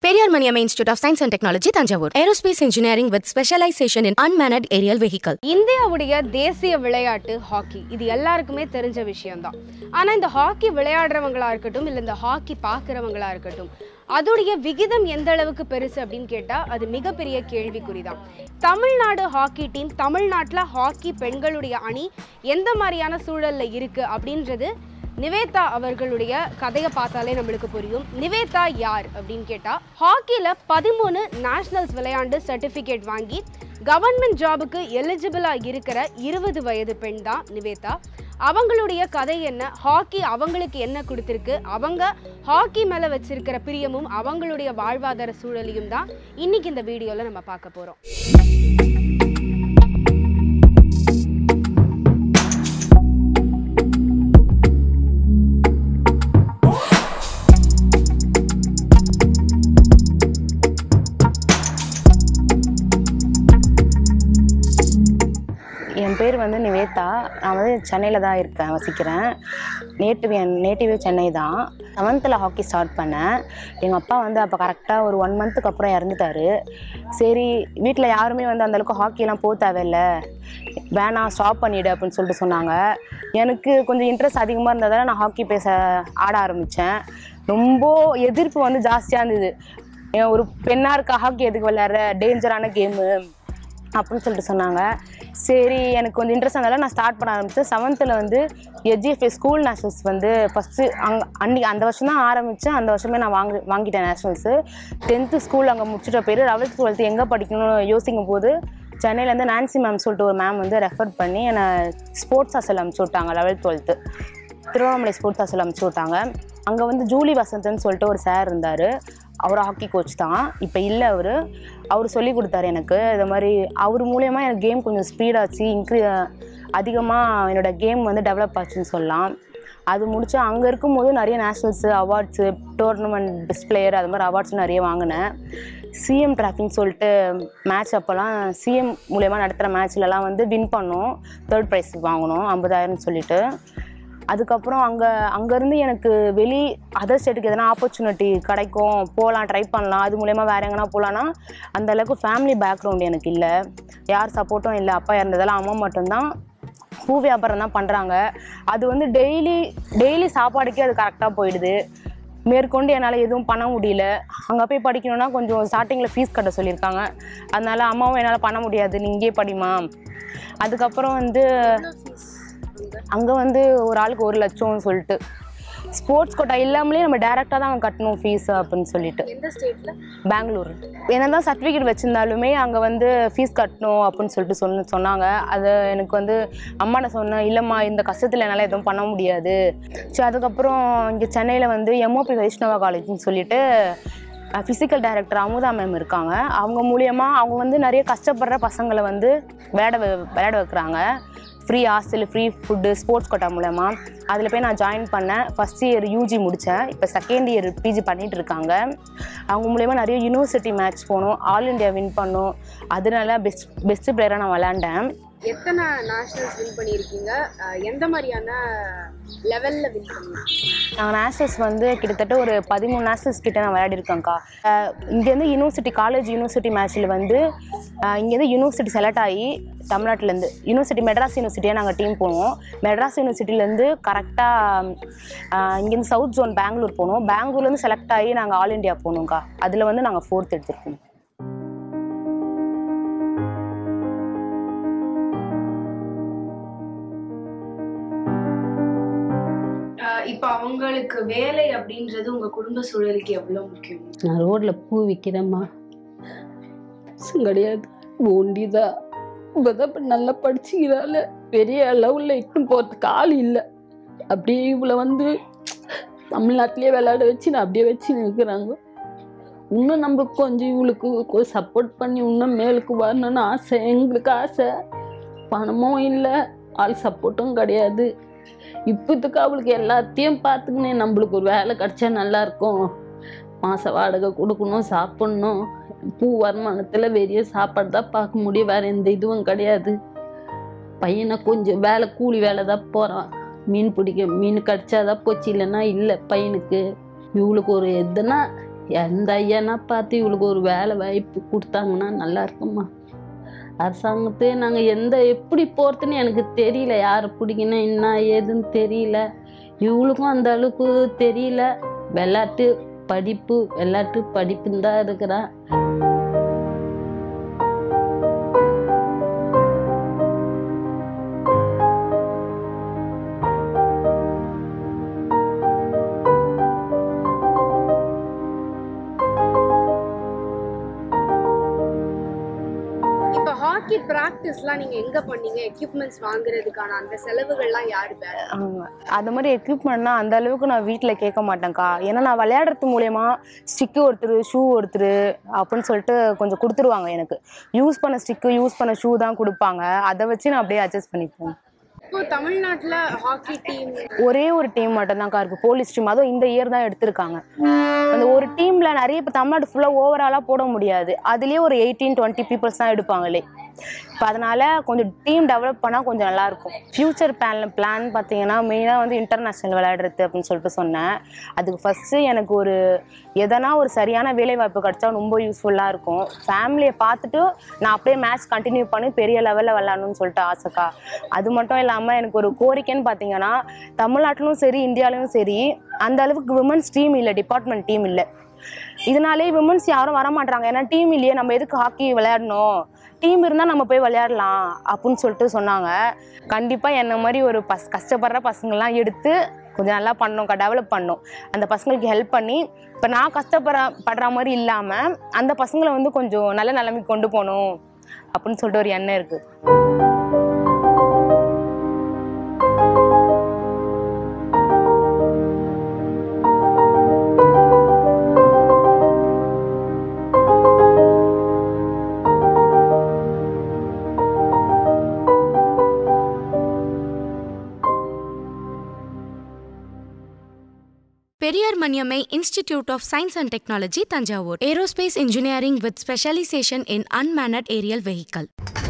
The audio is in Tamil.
Periyar Maniamma Institute of Science and Technology, Tanjavur. Aerospace engineering with specialization in unmanned aerial vehicle. இந்தியாவுடைய தேசிய விளையாட்டு ஹாக்கி இது எல்லாருக்குமே தெரிஞ்ச விஷயம்தான் ஆனால் இந்த ஹாக்கி விளையாடுறவங்களா இருக்கட்டும் இல்லை இந்த ஹாக்கி பார்க்குறவங்களா இருக்கட்டும் அதோடைய விகிதம் எந்த அளவுக்கு பெருசு அப்படின்னு கேட்டால் அது மிகப்பெரிய கேள்விக்குறி தான் தமிழ்நாடு ஹாக்கி டீம் தமிழ்நாட்டில் ஹாக்கி பெண்களுடைய அணி எந்த மாதிரியான சூழலில் இருக்குது அப்படின்றது நிவேதா அவர்களுடைய கதையை பார்த்தாலே நம்மளுக்கு புரியும் நிவேதா யார் அப்படின்னு கேட்டால் ஹாக்கியில் பதிமூணு நேஷனல்ஸ் விளையாண்டு சர்டிஃபிகேட் வாங்கி கவர்மெண்ட் ஜாபுக்கு எலிஜிபிளாக இருக்கிற இருபது வயது பெண் தான் நிவேதா அவங்களுடைய கதை என்ன ஹாக்கி அவங்களுக்கு என்ன கொடுத்துருக்கு அவங்க ஹாக்கி மேலே வச்சிருக்கிற பிரியமும் அவங்களுடைய வாழ்வாதார சூழலையும் தான் இன்னைக்கு இந்த வீடியோவில் நம்ம பார்க்க போகிறோம் என் பேர் வந்து நிவேதா நான் வந்து சென்னையில் தான் இருக்கேன் வசிக்கிறேன் நேட்டிவ் என் நேட்டிவ் சென்னை தான் செவன்த்தில் ஹாக்கி ஸ்டார்ட் பண்ணேன் எங்கள் அப்பா வந்து அப்போ கரெக்டாக ஒரு ஒன் மந்த்துக்கு அப்புறம் இறந்துட்டாரு சரி வீட்டில் யாருமே வந்து அந்தளவுக்கு ஹாக்கிலாம் போக தேவையில்ல வேணாம் ஸ்டாப் பண்ணிவிடு அப்படின்னு சொல்லிட்டு சொன்னாங்க எனக்கு கொஞ்சம் இன்ட்ரெஸ்ட் அதிகமாக இருந்ததால் நான் ஹாக்கி பேச ஆட ஆரம்பித்தேன் ரொம்ப எதிர்ப்பு வந்து ஜாஸ்தியாக இருந்தது ஏன் ஒரு பெண்ணாக இருக்க ஹாக்கி எதுக்கு விளையாடுற டேஞ்சரான கேமு அப்படின்னு சொல்லிட்டு சொன்னாங்க சரி எனக்கு கொஞ்சம் இன்ட்ரெஸ்ட் இருந்தாலும் நான் ஸ்டார்ட் பண்ண ஆரம்பித்தேன் செவன்த்தில் வந்து எஜிஎஃப்ஏ ஸ்கூல் நேஷனல்ஸ் வந்து ஃபஸ்ட்டு அங்கே அன்றைக்கி அந்த வருஷம் தான் ஆரம்பித்தேன் அந்த வருஷமே நான் வாங்கி வாங்கிட்டேன் நேஷனல்ஸு டென்த்து ஸ்கூல் அங்கே முடிச்சிட்ட பேர் லெவல்த்து டுவெல்த்து எங்கே படிக்கணும்னு யோசிக்கும் போது சென்னையிலேருந்து நான்சி மேம் சொல்லிட்டு ஒரு மேம் வந்து ரெஃபர் பண்ணி என்னை ஸ்போர்ட்ஸ் ஹாஸ்டல் அமுச்சு விட்டாங்க eleventh twelfth Tiruvannamalai sports hostel அமுச்சு விட்டாங்க அங்கே வந்து ஜூலி வசந்தன் சொல்லிட்டு ஒரு சார் இருந்தார் அவர் ஹாக்கி கோச் தான் இப்போ இல்லை அவர் அவர் சொல்லி கொடுத்தாரு எனக்கு இது மாதிரி அவர் மூலயமா எனக்கு கேம் கொஞ்சம் ஸ்பீடாச்சு இன்க்ரீ அதிகமாக என்னோடய கேம் வந்து டெவலப் ஆச்சுன்னு சொல்லலாம் அது முடிச்சு அங்கே இருக்கும்போது நிறைய nationals awards tournament best player அது மாதிரி அவார்ட்ஸ் நிறைய வாங்கினேன் சிஎம் ட்ராஃபின்னு சொல்லிட்டு மேட்ச் அப்போல்லாம் சிஎம் மூலயமா நடத்துகிற மேட்ச்லலாம் வந்து வின் பண்ணோம் தேர்ட் ப்ரைஸ் வாங்கினோம் ஐம்பதாயிரம்னு சொல்லிட்டு அதுக்கப்புறம் அங்கே அங்கேருந்து எனக்கு வெளி அதர் ஸ்டேட்டுக்கு எதனா ஆப்பர்ச்சுனிட்டி கிடைக்கும் போகலாம் ட்ரை பண்ணலாம் அது மூலயமா வேறு எங்கன்னா போகலான்னா அந்த அளவுக்கு ஃபேமிலி பேக்ரவுண்ட் எனக்கு இல்லை யார் சப்போர்ட்டும் இல்லை அப்பா இறந்ததெல்லாம் அம்மா மட்டும்தான் பூ வியாபாரம் தான் பண்ணுறாங்க அது வந்து டெய்லி டெய்லி சாப்பாடுக்கே அது கரெக்டாக போயிடுது மேற்கொண்டு என்னால் எதுவும் பண்ண முடியல அங்கே போய் படிக்கணும்னா கொஞ்சம் ஸ்டார்டிங்கில் ஃபீஸ் கட்ட சொல்லியிருக்காங்க அதனால அம்மாவும் என்னால் பண்ண முடியாது நீ இங்கேயே படிமா அதுக்கப்புறம் வந்து அங்கே வந்து ஒரு ஆளுக்கு ஒரு லட்சம்னு சொல்லிட்டு ஸ்போர்ட்ஸ் கோட்டா இல்லாமலே நம்ம டேரெக்டாக தான் அங்கே கட்டணும் ஃபீஸ் அப்படின்னு சொல்லிட்டு எந்த ஸ்டேட்டில் பெங்களூர் என்ன தான் சர்டிஃபிகேட் வச்சுருந்தாலுமே அங்கே வந்து ஃபீஸ் கட்டணும் அப்படின்னு சொல்லிட்டு சொன்ன சொன்னாங்க அது எனக்கு வந்து அம்மாட்ட சொன்னேன் இல்லைம்மா இந்த கஷ்டத்தில் என்னால் எதுவும் பண்ண முடியாது சரி அதுக்கப்புறம் இங்கே சென்னையில் வந்து எம்ஓபி வைஷ்ணவா காலேஜ்னு சொல்லிட்டு ஃபிசிக்கல் டைரக்டர் அமுதா மேம் இருக்காங்க அவங்க மூலியமாக அவங்க வந்து நிறைய கஷ்டப்படுற பசங்களை வந்து விளையாட வ- விளையாட வைக்கிறாங்க free hostel free food sports quota மூலமா அதில் போய் நான் ஜாயின் பண்ணேன் ஃபஸ்ட் இயர் யூஜி முடித்தேன் இப்போ செகண்ட் இயர் பிஜி பண்ணிட்டு இருக்காங்க அவங்க மூலயமா நிறைய யூனிவர்சிட்டி மேட்ச் போனோம் ஆல் இண்டியா வின் பண்ணோம் அதனால பெஸ்ட் பெஸ்ட் பிளேயராக நான் விளாண்டேன் எத்தனை நேஷனல்ஸ் வின் பண்ணியிருக்கீங்க எந்த மாதிரியான லெவலில் வின் பண்ணியிருக்கீங்க நான் நேஷனல்ஸ் வந்து கிட்டத்தட்ட ஒரு பதிமூணு நேஷனல்ஸ் கிட்ட நான் விளையாடிருக்கேன்க்கா அஹ் இங்கேருந்து யூனிவர்சிட்டி காலேஜ் யூனிவர்சிட்டி மேட்ச்சில் வந்து அஹ் இங்கேருந்து யூனிவர்சிட்டி செலக்ட் ஆகி தமிழ்நாட்டிலேருந்து யூனிவர்சிட்டி மெட்ராஸ் யூனிவர்சிட்டியாக நாங்கள் டீம் போனோம் மெட்ராஸ் யூனிவர்சிட்டிலேருந்து கரெக்டாக இங்கேருந்து சவுத் ஜோன் பெங்களூர் போனோம் பெங்களூர்லேருந்து செலக்ட் ஆகி நாங்கள் ஆல் இண்டியா போனோம்க்கா அதில் வந்து நாங்கள் ஃபோர்த் எடுத்திருக்கோம் இப்போ அவங்களுக்கு வேலை அப்படின்றது உங்க குடும்ப சூழலுக்கு எவ்வளவு முக்கியம் நான் ரோட்டில் பூ விற்கிறேம்மா கிடையாது ஒண்டிதான் இப்போதான் இப்போ நல்லா படிச்சுக்கிறாள் பெரிய லெவலில் இட்டும் போகிறதுக்கு ஆள் இல்லை அப்படியே இவ்வளோ வந்து தமிழ்நாட்டிலே விளையாட வச்சு நான் அப்படியே வச்சு நிற்கிறாங்க இன்னும் நம்ம கொஞ்சம் இவளுக்கு சப்போர்ட் பண்ணி இன்னும் மேலுக்கு வரணும்னு ஆசை எங்களுக்கு ஆசை பணமும் இல்லை ஆள் சப்போர்ட்டும் கிடையாது இப்போதுக்கு அவளுக்கு எல்லாத்தையும் பார்த்துக்கினே நம்மளுக்கு ஒரு வேலை கிடைச்சா நல்லா இருக்கும் மாத வாடகை கொடுக்கணும் சாப்பிட்ணும் பூ வருமானத்தில் வெறிய சாப்பாடு தான் பார்க்க முடியும் வேறு எந்த இதுவும் கிடையாது பையனை கொஞ்சம் வேலை கூலி வேலை தான் போகிறான் மீன் பிடிக்க மீன் கிடச்சாதான் போச்சு இல்லைன்னா இல்லை பையனுக்கு இவளுக்கு ஒரு எதுனா எந்த ஐயனா பார்த்து இவளுக்கு ஒரு வேலை வாய்ப்பு கொடுத்தாங்கன்னா நல்லா இருக்கும்மா அரசாங்கத்தை நாங்கள் எந்த எப்படி போகிறதுன்னு எனக்கு தெரியல யாரை பிடிக்கணும் என்ன ஏதுன்னு தெரியல இவளுக்கும் அந்த அளவுக்கு தெரியல விளையாட்டு படிப்பு விளையாட்டு படிப்புன்னு தான் இருக்கிறேன் இப்போ ஹாக்கி ப்ராக்டிஸ்லாம் நீங்க எங்க பண்ணீங்க எக்யூப்மெண்ட்ஸ் வாங்குறதுக்கான அந்த செலவுகள்லாம் யாரு பேர் ஆமா. அது மாதிரி எக்யூப்மெண்ட்னா அந்த அளவுக்கு நான் வீட்டில் கேட்க மாட்டேன்க்கா ஏன்னா நான் விளையாடுறது மூலயமா ஸ்டிக்கு ஒருத்தர் ஷூ ஒருத்தர் அப்படின்னு சொல்லிட்டு கொஞ்சம் கொடுத்துருவாங்க எனக்கு யூஸ் பண்ண ஸ்டிக்கு யூஸ் பண்ண ஷூ தான் கொடுப்பாங்க அதை வச்சு நான் அப்படியே அட்ஜஸ்ட் பண்ணிப்பேன் இப்போ தமிழ்நாட்டுல ஹாக்கி டீம் ஒரே ஒரு டீம் மட்டும்தான்க்கா இருக்கு போலீஸ் டீம் அதுவும் இந்த இயர் தான் எடுத்திருக்காங்க அந்த ஒரு டீம்ல நிறைய இப்போ தமிழ்நாடு ஃபுல்லாக ஓவராலாக போட முடியாது அதுலேயே ஒரு எயிட்டீன் டுவெண்ட்டி பீப்புள்ஸ் தான் எடுப்பாங்களே இப்போ அதனால கொஞ்சம் டீம் டெவலப் பண்ணால் கொஞ்சம் நல்லா இருக்கும் ஃப்யூச்சர் பிளான் பிளான் பார்த்தீங்கன்னா மெயினாக வந்து இன்டர்நேஷ்னல் விளையாடுறது அப்படின்னு சொல்லிட்டு சொன்னேன் அதுக்கு ஃபஸ்ட்டு எனக்கு ஒரு எதனா ஒரு சரியான வேலை வாய்ப்பு கிடைச்சா ரொம்ப யூஸ்ஃபுல்லாக இருக்கும் ஃபேமிலியை பார்த்துட்டு நான் அப்படியே மேட்ச் கண்டினியூ பண்ணி பெரிய லெவலில் விளாடணும்னு சொல்லிட்டு ஆசைக்கா அது மட்டும் இல்லாமல் எனக்கு ஒரு கோரிக்கைன்னு பார்த்தீங்கன்னா தமிழ்நாட்டிலும் சரி இந்தியாவிலும் சரி அந்த அளவுக்கு விமன்ஸ் டீம் இல்லை டிபார்ட்மெண்ட் டீம் இல்லை இதனாலே விமன்ஸ் யாரும் வர மாட்டாங்க ஏன்னா டீம் இல்லையே நம்ம எதுக்கு ஹாக்கி விளையாடணும் டீம் இருந்தால் நம்ம போய் விளையாடலாம் அப்படின்னு சொல்லிட்டு சொன்னாங்க கண்டிப்பாக என்ன மாதிரி ஒரு பஸ் கஷ்டப்படுற பசங்கள்லாம் எடுத்து கொஞ்சம் நல்லா பண்ணோம் டெவலப் பண்ணோம் அந்த பசங்களுக்கு ஹெல்ப் பண்ணி இப்போ நான் கஷ்டப்படுற படுற மாதிரி இல்லாமல் அந்த பசங்களை வந்து கொஞ்சம் நல்ல நிலைமைக்கு கொண்டு போகணும் அப்படின்னு சொல்லிட்டு ஒரு எண்ணம் இருக்குது Periyar Maniamai Institute of Science and Technology, Tanjavur. Aerospace engineering with specialization in unmanned aerial vehicle.